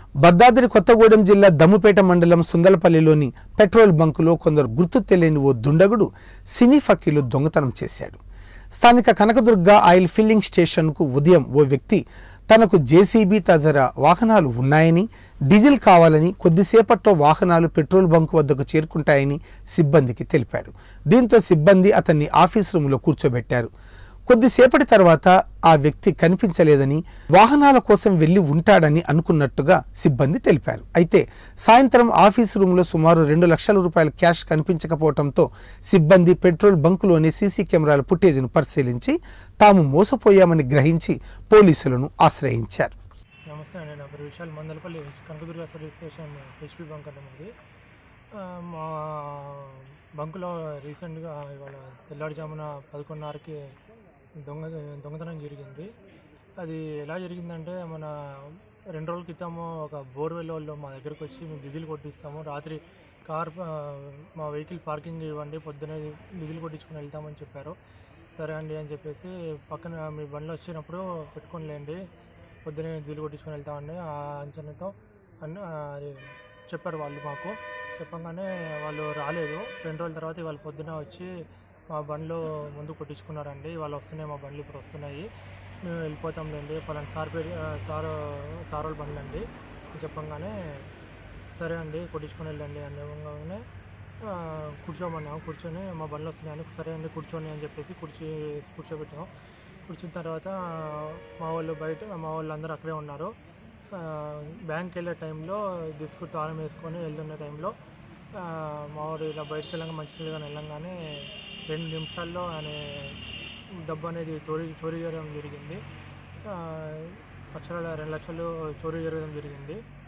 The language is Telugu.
భద్రాద్రి కొత్తగూడెం జిల్లా దమ్ముపేట మండలం సుందలపల్లిలోని పెట్రోల్ బంకులో కొందరు గుర్తు తెలియని ఓ దుండగుడు సినీ ఫకీలు దొంగతనం చేశాడు స్థానిక కనకదుర్గ ఆయిల్ ఫిల్లింగ్ స్టేషన్కు ఉదయం ఓ వ్యక్తి తనకు జేసీబీ తదితర వాహనాలు ఉన్నాయని డీజిల్ కావాలని కొద్దిసేపట్లో వాహనాలు పెట్రోల్ బంకు వద్దకు చేరుకుంటాయని సిబ్బందికి తెలిపాడు దీంతో సిబ్బంది అతన్ని ఆఫీస్ రూములో కూర్చోబెట్టారు కొద్దిసేపటి తర్వాత ఆ వ్యక్తి కనిపించలేదని వాహనాల కోసం వెళ్లి ఉంటాడని అనుకున్నట్టుగా సిబ్బంది తెలిపారు అయితే సాయంత్రం ఆఫీసు రూమ్లో సుమారు రెండు లక్షల రూపాయల క్యాష్ కనిపించకపోవడంతో సిబ్బంది పెట్రోల్ బంకులోని సీసీ కెమెరాల ఫుటేజ్ను పరిశీలించి తాము మోసపోయామని గ్రహించి పోలీసులను ఆశ్రయించారు నమస్తే అండి నా పేరు Vishal Mandalapalli Kanakadurga service station HP bunk అంటే మాది ఆ, మా బంకులో రీసెంట్గా ఇవాళ తెల్లారుజామున పదకొండున్నరకి దొంగ దొంగతనం జరిగింది అది ఎలా జరిగిందంటే మన రెండు రోజుల క్రితము ఒక బోర్వెల్ వాళ్ళు మా దగ్గరకు వచ్చి మేము డీజిల్ కొట్టిస్తాము రాత్రి కార్ ఆ, మా వెహికల్ పార్కింగ్ ఇవ్వండి పొద్దునే డీజిల్ కొట్టించుకొని వెళ్తామని చెప్పారు సరే అండి అని చెప్పేసి పక్కన మీ బండిలో వచ్చినప్పుడు పెట్టుకొని లేండి పొద్దునే డీజిల్ కొట్టించుకొని వెళ్తామండి ఆ అంచనాతో అన్న అది చెప్పారు వాళ్ళు మాకు చెప్పగానే వాళ్ళు రాలేదు రెండు రోజుల తర్వాత ఇవాళ పొద్దున వచ్చి మా బండ్లు ముందు కొట్టించుకున్నారండి వాళ్ళు వస్తున్నాయి మా బండ్లు ఇప్పుడు వస్తున్నాయి మేము వెళ్ళిపోతాం లేండి పలానా సార్ పేరు ఆ, సార్ సార్ వాళ్ళ బండ్లు అండి అని చెప్పంగానే సరే అండి కొట్టించుకొని వెళ్ళండి అని చెప్పగానే ఆ, కూర్చోమన్నాం కూర్చొని మా బండ్లు వస్తున్నాయని సరే అండి కూర్చొని అని చెప్పేసి కూర్చో కూర్చోబెట్టాం కూర్చున్న తర్వాత మా వాళ్ళు బయట మా వాళ్ళు అందరూ అక్కడే ఉన్నారు ఆ, బ్యాంక్కి వెళ్ళే టైంలో బిస్కుట్ తాళం వేసుకొని వెళ్తున్న టైంలో ఆ, మా వాడు ఇలా బయటకు వెళ్ళంగా మంచినీళ్ళు కానీ వెళ్ళంగానే రెండు నిమిషాల్లో ఆయన డబ్బు అనేది చోరీ చోరీ చేయడం జరిగింది ఆ, లక్షల రెండు లక్షలు చోరీ జరగడం జరిగింది